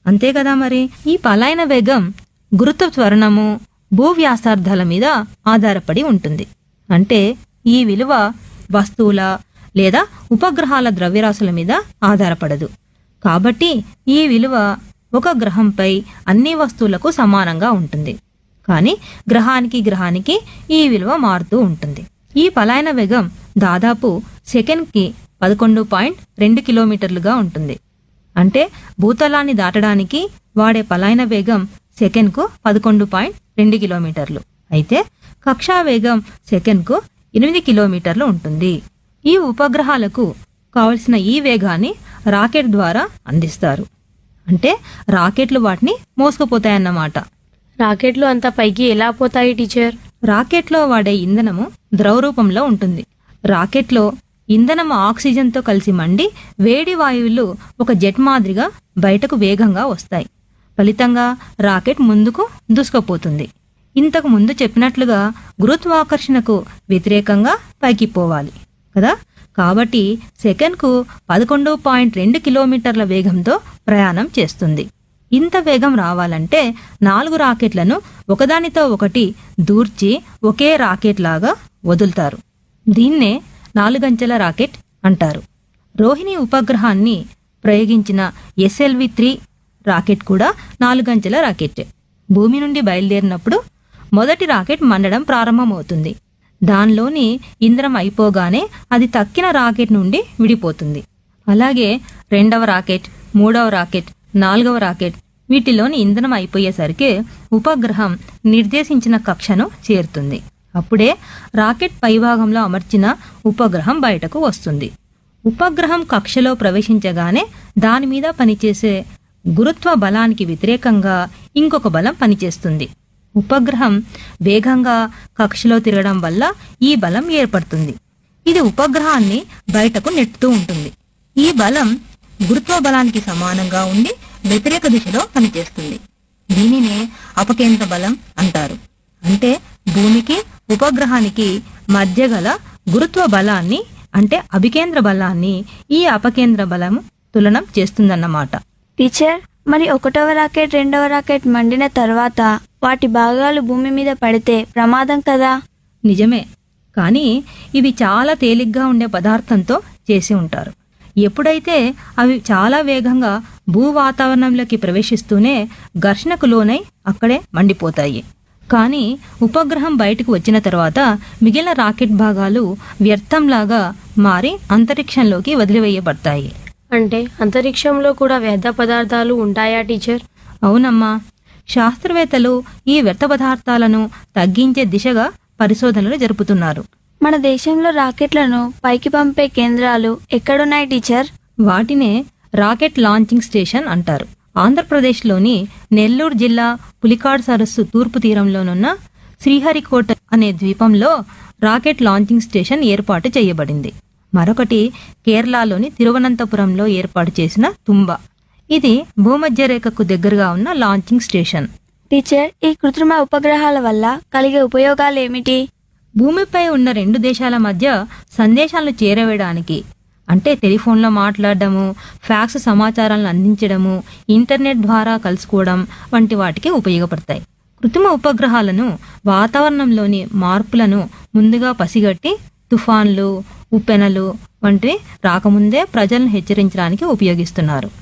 అంతే కదా మరి ఈ పలాయన వేగం గురుత్వ త్వరణము భూ వ్యాసార్థాల మీద ఆధారపడి ఉంటుంది అంటే ఈ విలువ వస్తువుల లేదా ఉపగ్రహాల ద్రవ్యరాశుల మీద ఆధారపడదు కాబట్టి ఈ విలువ ఒక గ్రహంపై అన్ని వస్తువులకు సమానంగా ఉంటుంది కానీ గ్రహానికి గ్రహానికి ఈ విలువ మారుతూ ఉంటుంది ఈ పలాయన వేగం దాదాపు సెకండ్కి పదకొండు పాయింట్ రెండు కిలోమీటర్లుగా ఉంటుంది అంటే భూతలాన్ని దాటడానికి వాడే పలాయన వేగం సెకండ్కు పదకొండు పాయింట్ రెండు కిలోమీటర్లు అయితే కక్షా వేగం సెకండ్కు ఎనిమిది కిలోమీటర్లు ఉంటుంది ఈ ఉపగ్రహాలకు కావలసిన ఈ వేగాన్ని రాకెట్ ద్వారా అందిస్తారు అంటే రాకెట్లు వాటిని మోసుకుపోతాయన్నమాట రాకెట్లు అంత పైకి ఎలా పోతాయి టీచర్ రాకెట్లో వాడే ఇంధనము ద్రవ రూపంలో ఉంటుంది రాకెట్లో ఇంధనం ఆక్సిజన్తో కలిసి మండి వేడి వాయువులు ఒక జెట్ మాదిరిగా బయటకు వేగంగా వస్తాయి ఫలితంగా రాకెట్ ముందుకు దూసుకుపోతుంది ఇంతకు ముందు చెప్పినట్లుగా గురుత్వాకర్షణకు వ్యతిరేకంగా పైకి పోవాలి కదా కాబట్టి సెకండ్కు పదకొండు పాయింట్ రెండు కిలోమీటర్ల వేగంతో ప్రయాణం చేస్తుంది ఇంత వేగం రావాలంటే నాలుగు రాకెట్లను ఒకదానితో ఒకటి దూర్చి ఒకే రాకెట్ లాగా వదులుతారు దీన్నే నాలుగంచెల రాకెట్ అంటారు రోహిణి ఉపగ్రహాన్ని ప్రయోగించిన ఎస్ఎల్వి త్రీ రాకెట్ కూడా నాలుగంచెల రాకెట్ భూమి నుండి బయలుదేరినప్పుడు మొదటి రాకెట్ మండడం ప్రారంభమవుతుంది దానిలోని ఇంధనం అయిపోగానే అది తక్కిన రాకెట్ నుండి విడిపోతుంది అలాగే రెండవ రాకెట్ మూడవ రాకెట్ నాలుగవ రాకెట్ వీటిలోని ఇంధనం అయిపోయేసరికి ఉపగ్రహం నిర్దేశించిన కక్షను చేరుతుంది అప్పుడే రాకెట్ పైభాగంలో అమర్చిన ఉపగ్రహం బయటకు వస్తుంది ఉపగ్రహం కక్షలో ప్రవేశించగానే దాని మీద పనిచేసే గురుత్వ బలానికి వ్యతిరేకంగా ఇంకొక బలం పనిచేస్తుంది ఉపగ్రహం వేగంగా కక్షలో తిరగడం వల్ల ఈ బలం ఏర్పడుతుంది ఇది ఉపగ్రహాన్ని బయటకు నెట్టుతూ ఉంటుంది ఈ బలం గురుత్వ బలానికి సమానంగా ఉండి వ్యతిరేక దిశలో పనిచేస్తుంది దీనినే అపకేంద్ర బలం అంటారు అంటే భూమికి ఉపగ్రహానికి మధ్య గల గురుత్వ బలాన్ని అంటే అభికేంద్ర బలాన్ని ఈ అపకేంద్ర బలం తులనం చేస్తుందన్నమాట టీచర్ మరి ఒకటవ రాకెట్ రెండవ రాకెట్ మండిన తర్వాత వాటి భాగాలు భూమి మీద పడితే ప్రమాదం కదా నిజమే కానీ ఇవి చాలా తేలిగ్గా ఉండే పదార్థంతో చేసి ఉంటారు ఎప్పుడైతే అవి చాలా వేగంగా భూ వాతావరణంలోకి ప్రవేశిస్తూనే ఘర్షణకు లోనై అక్కడే మండిపోతాయి కానీ ఉపగ్రహం బయటకు వచ్చిన తర్వాత మిగిలిన రాకెట్ భాగాలు వ్యర్థంలాగా మారి అంతరిక్షంలోకి వదిలివేయబడతాయి అంటే అంతరిక్షంలో కూడా వ్యర్థ పదార్థాలు ఉంటాయా టీచర్ అవునమ్మా శాస్త్రవేత్తలు ఈ వ్యర్థ పదార్థాలను తగ్గించే దిశగా పరిశోధనలు జరుపుతున్నారు మన దేశంలో రాకెట్లను పైకి పంపే కేంద్రాలు ఎక్కడున్నాయి టీచర్ వాటినే రాకెట్ లాంచింగ్ స్టేషన్ అంటారు ఆంధ్రప్రదేశ్లోని నెల్లూరు జిల్లా పులికాడ్ సరస్సు తూర్పు తీరంలోనున్న శ్రీహరికోట అనే ద్వీపంలో రాకెట్ లాంచింగ్ స్టేషన్ ఏర్పాటు చేయబడింది మరొకటి కేరళలోని తిరువనంతపురంలో ఏర్పాటు చేసిన తుంబ ఇది భూమధ్య రేఖకు దగ్గరగా ఉన్న లాంచింగ్ స్టేషన్ టీచర్ ఈ కృత్రిమ ఉపగ్రహాల వల్ల కలిగే ఉపయోగాలు ఏమిటి భూమిపై ఉన్న రెండు దేశాల మధ్య సందేశాలను చేరవేయడానికి అంటే టెలిఫోన్లో మాట్లాడడము ఫ్యాక్స్ సమాచారాలను అందించడము ఇంటర్నెట్ ద్వారా కలుసుకోవడం వంటి వాటికి ఉపయోగపడతాయి కృత్రిమ ఉపగ్రహాలను వాతావరణంలోని మార్పులను ముందుగా పసిగట్టి తుఫాన్లు ఉప్పెనలు వంటివి రాకముందే ప్రజలను హెచ్చరించడానికి ఉపయోగిస్తున్నారు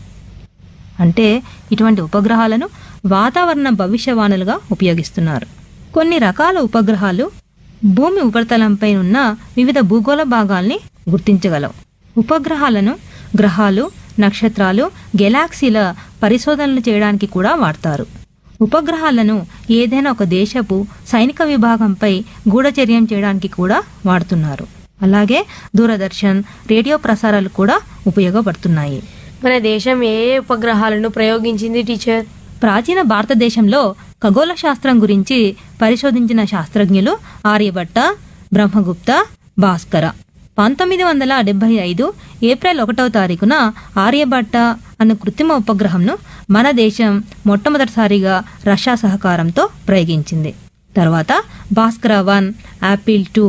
అంటే ఇటువంటి ఉపగ్రహాలను వాతావరణ భవిష్యవాణులుగా ఉపయోగిస్తున్నారు కొన్ని రకాల ఉపగ్రహాలు భూమి ఉపరితలంపై ఉన్న వివిధ భూగోళ భాగాల్ని గుర్తించగలవు ఉపగ్రహాలను గ్రహాలు నక్షత్రాలు గెలాక్సీల పరిశోధనలు చేయడానికి కూడా వాడతారు ఉపగ్రహాలను ఏదైనా ఒక దేశపు సైనిక విభాగంపై గూఢచర్యం చేయడానికి కూడా వాడుతున్నారు అలాగే దూరదర్శన్ రేడియో ప్రసారాలు కూడా ఉపయోగపడుతున్నాయి మన దేశం ఏ ఏ ఉపగ్రహాలను ప్రయోగించింది టీచర్ ప్రాచీన భారతదేశంలో ఖగోళ శాస్త్రం గురించి పరిశోధించిన శాస్త్రజ్ఞులు ఆర్యభట్ట బ్రహ్మగుప్త భాస్కర పంతొమ్మిది వందల డెబ్బై ఐదు ఏప్రిల్ ఒకటవ తారీఖున ఆర్యభట్ట అన్న కృత్రిమ ఉపగ్రహంను మన దేశం మొట్టమొదటిసారిగా రష్యా సహకారంతో ప్రయోగించింది తర్వాత Bhaskara one APPLE two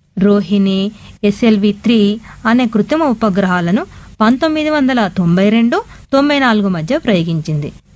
Rohini SLV three అనే కృత్రిమ ఉపగ్రహాలను పంతొమ్మిది వందల తొంభై రెండు తొంభై నాలుగు మధ్య ప్రయోగించింది